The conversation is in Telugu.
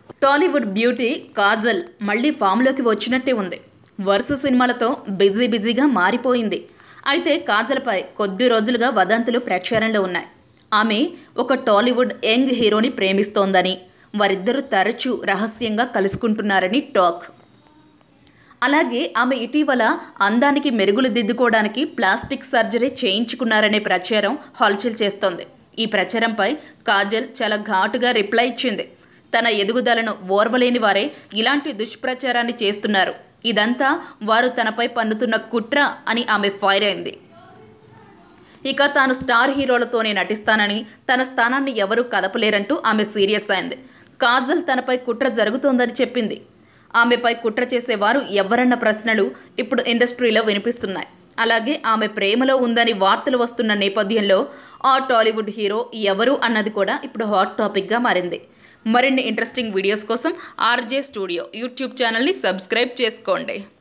టాలీవుడ్ బ్యూటీ కాజల్ మళ్ళీ ఫామ్లోకి వచ్చినట్టే ఉంది వరుస సినిమాలతో బిజీ బిజీగా మారిపోయింది అయితే కాజల్పై కొద్ది రోజులుగా వదంతులు ప్రచారంలో ఉన్నాయి ఆమె ఒక టాలీవుడ్ యంగ్ హీరోని ప్రేమిస్తోందని వారిద్దరూ తరచూ రహస్యంగా కలుసుకుంటున్నారని టాక్ అలాగే ఆమె ఇటీవల అందానికి మెరుగులు దిద్దుకోవడానికి ప్లాస్టిక్ సర్జరీ చేయించుకున్నారనే ప్రచారం హల్చల్ చేస్తోంది ఈ ప్రచారంపై కాజల్ చాలా ఘాటుగా రిప్లై ఇచ్చింది తన ఎదుగుదలను ఓర్వలేని వారే ఇలాంటి దుష్ప్రచారాన్ని చేస్తున్నారు ఇదంతా వారు తనపై పన్నుతున్న కుట్ర అని ఆమె ఫైర్ అయింది ఇక తాను స్టార్ హీరోలతోనే నటిస్తానని తన స్థానాన్ని ఎవరూ కదపలేరంటూ ఆమె సీరియస్ అయింది కాజల్ తనపై కుట్ర జరుగుతోందని చెప్పింది ఆమెపై కుట్ర చేసేవారు ఎవరన్న ప్రశ్నలు ఇప్పుడు ఇండస్ట్రీలో వినిపిస్తున్నాయి అలాగే ఆమె ప్రేమలో ఉందని వార్తలు వస్తున్న నేపథ్యంలో ఆ టాలీవుడ్ హీరో ఎవరు అన్నది కూడా ఇప్పుడు హాట్ టాపిక్గా మారింది మరిన్ని ఇంట్రెస్టింగ్ వీడియోస్ కోసం ఆర్జే స్టూడియో యూట్యూబ్ ఛానల్ని సబ్స్క్రైబ్ చేసుకోండి